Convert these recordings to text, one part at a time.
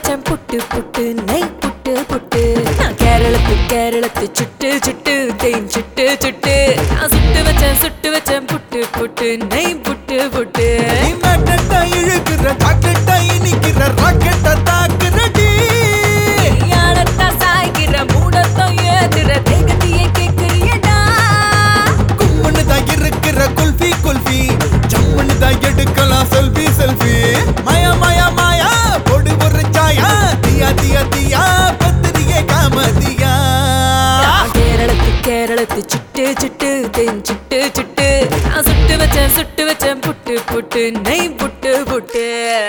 வச்சேன் புட்டு புட்டு நெய் புட்டு புட்டு நான் கேரளத்து கேரளத்து சுட்டு சுட்டு தேன் சுட்டு சுட்டு நான் சுட்டு வச்சேன் சுட்டு வச்சேன் புட்டு புட்டு நெய் புட்டு புட்டு நீ மேட்டட்டா இழுக்கிற ஜாக்கெட்டா இனிக்கிற ராக்கெட்டா தாக்குறடி யாரத்தா சாய்கிற மூடத்தம் ஏத்துற தேகத்தையே கேக்குறியடா கும்முன்னு தான் இருக்கிற குல்ஃபி குல்ஃபி ஜம்முன்னு தான் எடுக்கலாம் செல்ஃபி செல்ஃபி மாயா மாயா மாயா பொடு ஒரு சாயா தியா தியா தியா பத்திரியே காமதியா நான் கேரளத்து கேரளத்து சுட்டு சுட்டு தேன் சுட்டு சுட்டு நான் சுட்டு வச்சேன் சுட்டு வச்சேன் புட்டு புட்டு நெய் புட்டு புட்டு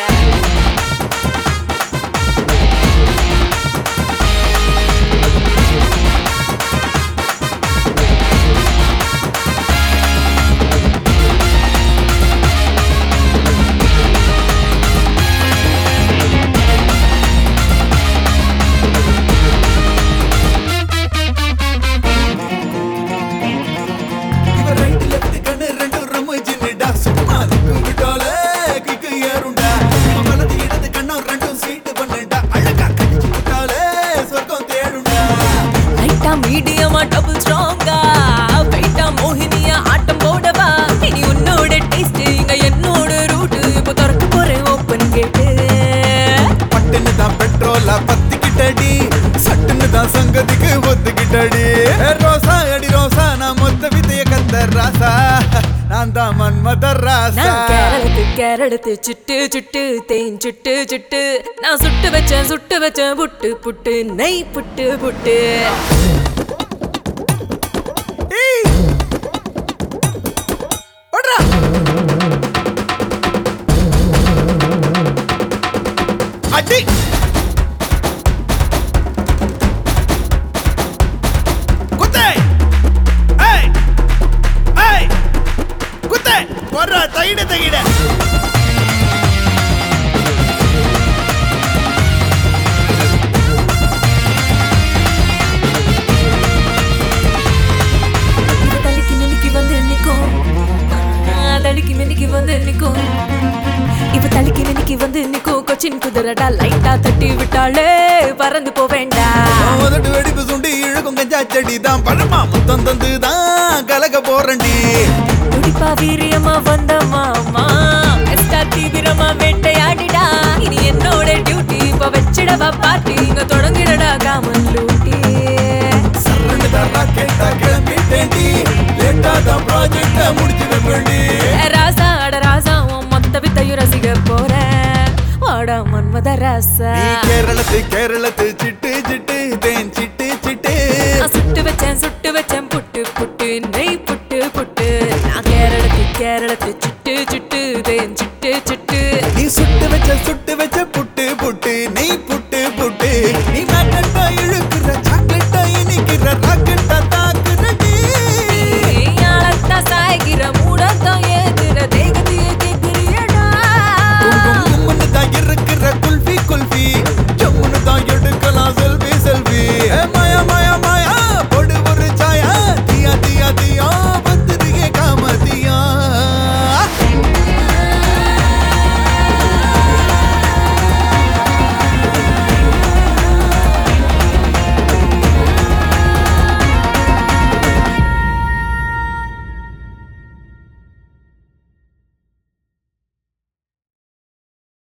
இவன் ரைட் லெஃப்ட் கண்ணு ரெண்டும் ரமுஜினிடா சும்மா கும்பிட்டால கிக்கு ஏறுண்டா இவன் வலது இடது கண்ணும் ரெண்டும் சீட்டு பண்ணுடா அழகா கடிச்சு விட்டாலே சொர்க்கம் தேடுண்டா லைட்டா மீடியமா டபுள் ஸ்ட்ராங்கா வெயிட்டா மோகினியா ஆட்டம் போடவா இனி உன்னோட டேஸ்ட் இங்க என்னோட ரூட் இப்போ திறக்க போறேன் ஓப்பன் கேட்டு பட்டுன்னு தான் பெட்ரோலா பத்திக்கிட்டடி சட்டுன்னு தான் சங்கதிக்கு ஒத்துக்கிட்டடி ஏ ரோசா அடி ரோசா நான் மொத்த விதைய கத்த ராசா நான் தான் மன்மத ராசா நான் கேரளத்து கேரளத்து சுட்டு சுட்டு தேன் சுட்டு சுட்டு நான் சுட்டு வச்சேன் சுட்டு வச்சேன் புட்டு புட்டு நெய் புட்டு புட்டு ஏய். ஓடுறா. அடி குத்து ஏய் ஏய் குத்து போடுறா தையிட தையிட இது தடுக்கி மினுக்கி வந்து நிற்கும் தடுக்கி மினுக்கி வந்து நிற்கும் இப்ப தடுக்கி மினுக்கி வந்து நிற்கும் கொச்சின் குதிரடா லைட்டா தட்டி விட்டாளே பறந்து போவேண்டா உதட்டு வெடிப்பு சுண்டி இழுக்கும் கஞ்சா செடி தான் பழமா முத்தம் தந்து தான் கலக்க போறண்டி துடிப்பா வீரியமா வந்த மாமா எஸ்டா தீவிரமா வேட்டையாடிடா இனி என்னோட டியூட்டி இப்ப வச்சிடவா பாட்டி இங்க தொடங்கிடடா காமன் லூட்டி சரண்டு தரா கேட்டா கிளம்பிட்டேன்டி லேட்டா தான் ப்ராஜெக்ட முடிச்சிட வேண்டி ஏ ராசா அட ராசா உன் மொத்த வித்தையும் ரசிக்க போறேன் வாடா மன்மத ராசா நீ கேரளத்து கேரளத்து சிட்டு சிட்டு தேன் சிட்டு சிட்டு நான் சுட்டு வச்சேன் சுட்டு வச்சேன் புட்டு புட்டு நெய் புட்டு புட்டு நான் கேரளத்து கேரளத்து சுட்டு சுட்டு தேன் சுட்டு சுட்டு நீ சுட்டு வச்ச சுட்டு வச்ச புட்டு புட்டு நீ புட்டு புட்டு நீ மேட்ட